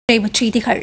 விரைவுச் செய்திகள்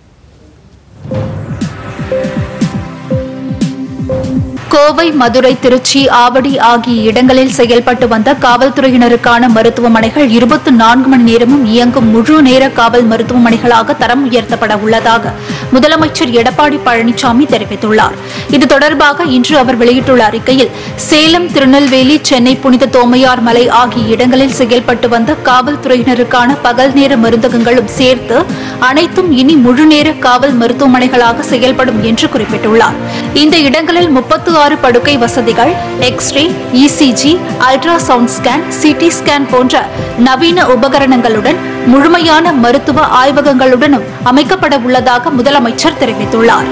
கோவை மதுரை திருச்சி ஆவடி ஆகிய இடங்களில் செயல்பட்டு வந்த காவல்துறையினருக்கான மருத்துவமனைகள் இருபத்தி நான்கு மணி நேரமும் இயங்கும் முழு நேர காவல் மருத்துவமனைகளாக தரம் உயர்த்தப்பட உள்ளதாக முதலமைச்சர் எடப்பாடி பழனிசாமி தெரிவித்துள்ளார் இது தொடர்பாக இன்று அவர் வெளியிட்டுள்ள அறிக்கையில் சேலம் திருநெல்வேலி சென்னை புனித தோமையார் மலை ஆகிய இடங்களில் செயல்பட்டு வந்த காவல்துறையினருக்கான பகல் நேர மருந்தகங்களும் சேர்த்து அனைத்தும் இனி முழுநேர காவல் மருத்துவமனைகளாக செயல்படும் என்று குறிப்பிட்டுள்ளார் இந்த இடங்களில் முப்பத்து ஆறு படுக்கை வசதிகள் x-ray ECG ultrasound scan CT scan போன்ற நவீன உபகரணங்களுடன் முழுமையான மருத்துவ ஆய்வகங்களுடனும் அமைக்கப்பட உள்ளதாக முதலமைச்சர் தெரிவித்துள்ளார்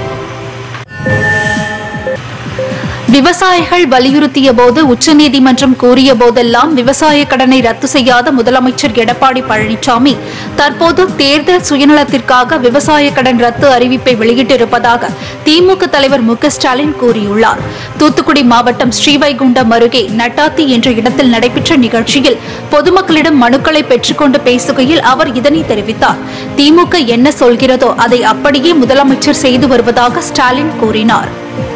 விவசாயிகள் வலியுறுத்திய போது உச்சநீதிமன்றம் கூறிய போதெல்லாம் விவசாய கடனை ரத்து செய்யாத முதலமைச்சர் எடப்பாடி பழனிசாமி தற்போது தேர்தல் சுயநலத்திற்காக விவசாய கடன் ரத்து அறிவிப்பை வெளியிட்டிருப்பதாக திமுக தலைவர் மு க ஸ்டாலின் கூறியுள்ளார் தூத்துக்குடி மாவட்டம் ஸ்ரீவைகுண்டம் அருகே நட்டாத்தி என்ற இடத்தில் நடைபெற்ற நிகழ்ச்சியில் பொதுமக்களிடம் மனுக்களை பெற்றுக்கொண்டு பேசுகையில் அவர் இதனை தெரிவித்தார் திமுக என்ன சொல்கிறதோ அதை அப்படியே முதலமைச்சர் செய்து வருவதாக ஸ்டாலின் கூறினார்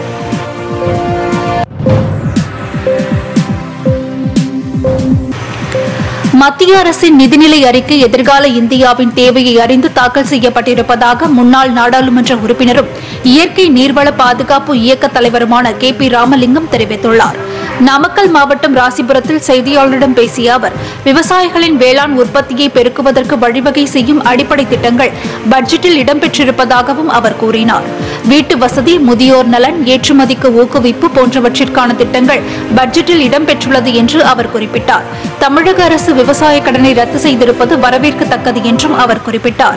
மத்திய அரசின் நிதிநிலை அறிக்கை எதிர்கால இந்தியாவின் தேவையை அறிந்து தாக்கல் செய்யப்பட்டிருப்பதாக முன்னாள் நாடாளுமன்ற உறுப்பினரும் இயற்கை நீர்வள பாதுகாப்பு இயக்க தலைவருமான கே பி ராமலிங்கம் தெரிவித்துள்ளார் நாமக்கல் மாவட்டம் ராசிபுரத்தில் செய்தியாளர்களிடம் பேசிய அவர் விவசாயிகளின் வேளாண் உற்பத்தியை பெருக்குவதற்கு வழிவகை செய்யும் அடிப்படை திட்டங்கள் பட்ஜெட்டில் இடம்பெற்றிருப்பதாகவும் அவர் கூறினார் வீட்டு வசதி முதியோர் நலன் ஏற்றுமதிக்கு ஊக்குவிப்பு போன்றவற்றிற்கான திட்டங்கள் பட்ஜெட்டில் இடம்பெற்றுள்ளது என்று அவர் குறிப்பிட்டார் தமிழக அரசு விவசாய கடனை ரத்து செய்திருப்பது வரவேற்கத்தக்கது என்றும் அவர் குறிப்பிட்டார்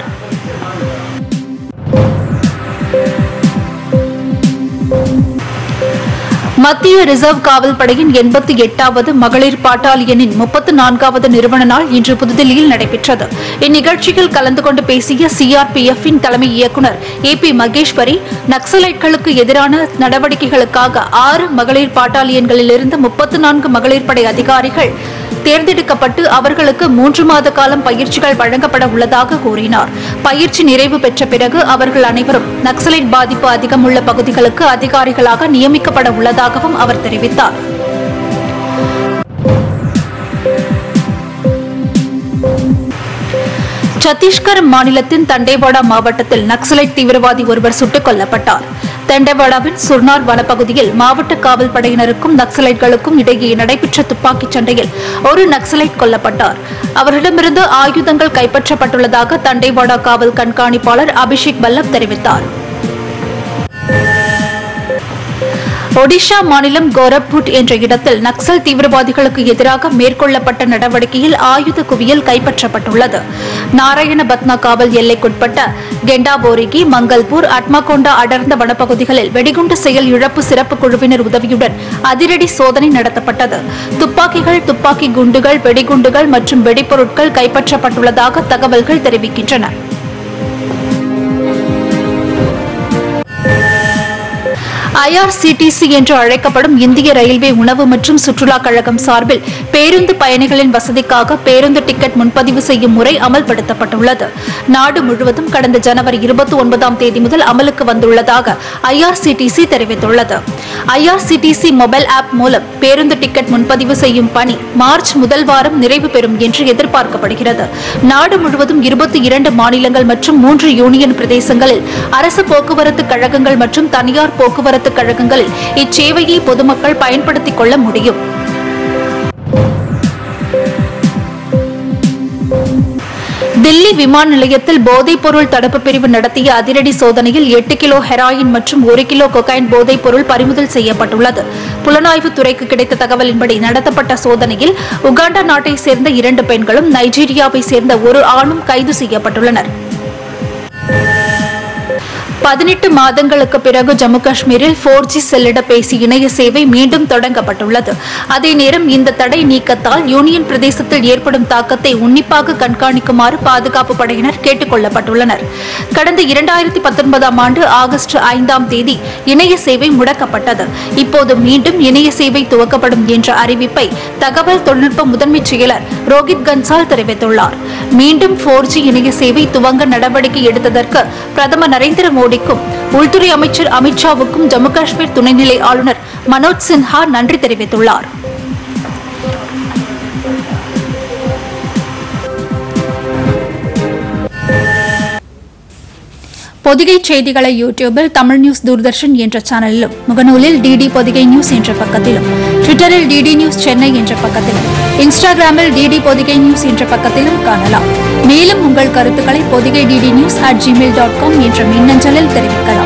மத்திய ரிசர்வ் காவல் படையின் எண்பத்தி எட்டாவது மகளிர் பாட்டாலியனின் முப்பத்து நான்காவது நிறுவன நாள் இன்று புதுதில்லியில் நடைபெற்றது இந்நிகழ்ச்சியில் கலந்து கொண்டு பேசிய சிஆர்பிஎஃப்பின் தலைமை இயக்குநர் ஏ பி மகேஸ்வரி நக்சலைட்களுக்கு எதிரான நடவடிக்கைகளுக்காக ஆறு மகளிர் பாட்டாலியன்களிலிருந்து முப்பத்து நான்கு மகளிர் படை அதிகாரிகள் தேர்ந்தெடுக்கப்பட்டு அவர்களுக்கு மூன்று மாத காலம் பயிற்சிகள் வழங்கப்பட உள்ளதாக கூறினார் பயிற்சி நிறைவு பெற்ற பிறகு அவர்கள் அனைவரும் நக்சலைட் பாதிப்பு அதிகம் உள்ள பகுதிகளுக்கு அதிகாரிகளாக நியமிக்கப்பட உள்ளதாகவும் அவர் தெரிவித்தார் சத்தீஸ்கர் மாநிலத்தின் தண்டேவாடா மாவட்டத்தில் நக்சலைட் தீவிரவாதி ஒருவர் சுட்டுக் கொல்லப்பட்டார் தண்டேவாடாவின் சுர்னார் வனப்பகுதியில் மாவட்ட காவல் படையினருக்கும் நக்சலைட்களுக்கும் இடையே நடைபெற்ற துப்பாக்கிச் சண்டையில் ஒரு நக்சலைட் கொல்லப்பட்டார் அவரிடமிருந்து ஆயுதங்கள் கைப்பற்றப்பட்டுள்ளதாக தண்டேவாடா காவல் கண்காணிப்பாளர் அபிஷேக் பல்லப் தெரிவித்தார் ஒடிஷா மாநிலம் கோரப்புட் என்ற இடத்தில் நக்சல் தீவிரவாதிகளுக்கு எதிராக மேற்கொள்ளப்பட்ட நடவடிக்கையில் ஆயுத குவியல் கைப்பற்றப்பட்டுள்ளது நாராயணபத்னா காவல் எல்லைக்குட்பட்ட கெண்டாபோரிகி மங்கல்பூர் அட்மாகொண்டா அடர்ந்த வனப்பகுதிகளில் வெடிகுண்டு செயல் இழப்பு சிறப்பு குழுவினர் உதவியுடன் அதிரடி சோதனை நடத்தப்பட்டது துப்பாக்கிகள் துப்பாக்கி குண்டுகள் வெடிகுண்டுகள் மற்றும் வெடிப்பொருட்கள் கைப்பற்றப்பட்டுள்ளதாக தகவல்கள் தெரிவிக்கின்றன ஐஆர்சிடிசி என்று அழைக்கப்படும் இந்திய ரயில்வே உணவு மற்றும் சுற்றுலா கழகம் சார்பில் பேருந்து பயணிகளின் வசதிக்காக பேருந்து டிக்கெட் முன்பதிவு செய்யும் முறை அமல்படுத்தப்பட்டுள்ளது நாடு முழுவதும் கடந்த ஜனவரி இருபத்தி ஒன்பதாம் தேதி முதல் அமலுக்கு வந்துள்ளதாக ஐஆர்சிடிசி தெரிவித்துள்ளது ஐஆர்சிடிசி மொபைல் ஆப் மூலம் பேருந்து டிக்கெட் முன்பதிவு செய்யும் பணி மார்ச் முதல் வாரம் நிறைவு பெறும் என்று எதிர்பார்க்கப்படுகிறது நாடு முழுவதும் இருபத்தி இரண்டு மாநிலங்கள் மற்றும் மூன்று யூனியன் பிரதேசங்களில் அரசு போக்குவரத்து கழகங்கள் மற்றும் தனியார் போக்குவரத்து கழகங்களில் இச்சேவையை பொதுமக்கள் பயன்படுத்திக் கொள்ள முடியும் தில்லி விமான நிலையத்தில் போதைப் பொருள் தடுப்பு பிரிவு நடத்திய அதிரடி சோதனையில் எட்டு கிலோ ஹெராயின் மற்றும் ஒரு கிலோ கொகைன் போதைப் பொருள் பறிமுதல் செய்யப்பட்டுள்ளது புலனாய்வுத் துறைக்கு கிடைத்த தகவலின்படி நடத்தப்பட்ட சோதனையில் உகாண்டா நாட்டைச் சேர்ந்த இரண்டு பெண்களும் நைஜீரியாவை சேர்ந்த ஒரு ஆணும் கைது செய்யப்பட்டுள்ளனர் பதினெட்டு மாதங்களுக்கு பிறகு ஜம்மு காஷ்மீரில் போர் ஜி செல்லிடப்பேசி இணைய சேவை மீண்டும் தொடங்கப்பட்டுள்ளது அதே நேரம் இந்த தடை நீக்கத்தால் யூனியன் பிரதேசத்தில் ஏற்படும் தாக்கத்தை உன்னிப்பாக கண்காணிக்குமாறு பாதுகாப்பு படையினர் கேட்டுக் கொள்ளப்பட்டுள்ளனர் கடந்த இரண்டாயிரத்தி பத்தொன்பதாம் ஆண்டு ஆகஸ்ட் ஐந்தாம் தேதி இணைய சேவை முடக்கப்பட்டது இப்போது மீண்டும் இணைய சேவை துவக்கப்படும் என்ற அறிவிப்பை தகவல் தொழில்நுட்ப முதன்மைச் செயலர் ரோஹித் கன்சால் தெரிவித்துள்ளார் மீண்டும் போர் ஜி இணைய சேவை துவங்க நடவடிக்கை எடுத்ததற்கு பிரதமர் நரேந்திர மோடிக்கும் உள்துறை அமைச்சர் அமித்ஷாவுக்கும் ஜம்மு காஷ்மீர் துணைநிலை ஆளுநர் மனோஜ் சின்ஹா நன்றி தெரிவித்துள்ளார் பொதிகை செய்திகளை யூடியூபில் தமிழ் நியூஸ் தூர்தர்ஷன் என்ற சேனலிலும் முகநூலில் டிடி பொதிகை நியூஸ் என்ற பக்கத்திலும் ட்விட்டரில் டிடி நியூஸ் சென்னை என்ற பக்கத்திலும் இன்ஸ்டாகிராமில் டிடி பொதிகை நியூஸ் என்ற பக்கத்திலும் காணலாம் மேலும் உங்கள் கருத்துக்களை Podhigai DD news at Gmail dot com என்ற மின்னஞ்சலில் தெரிவிக்கலாம்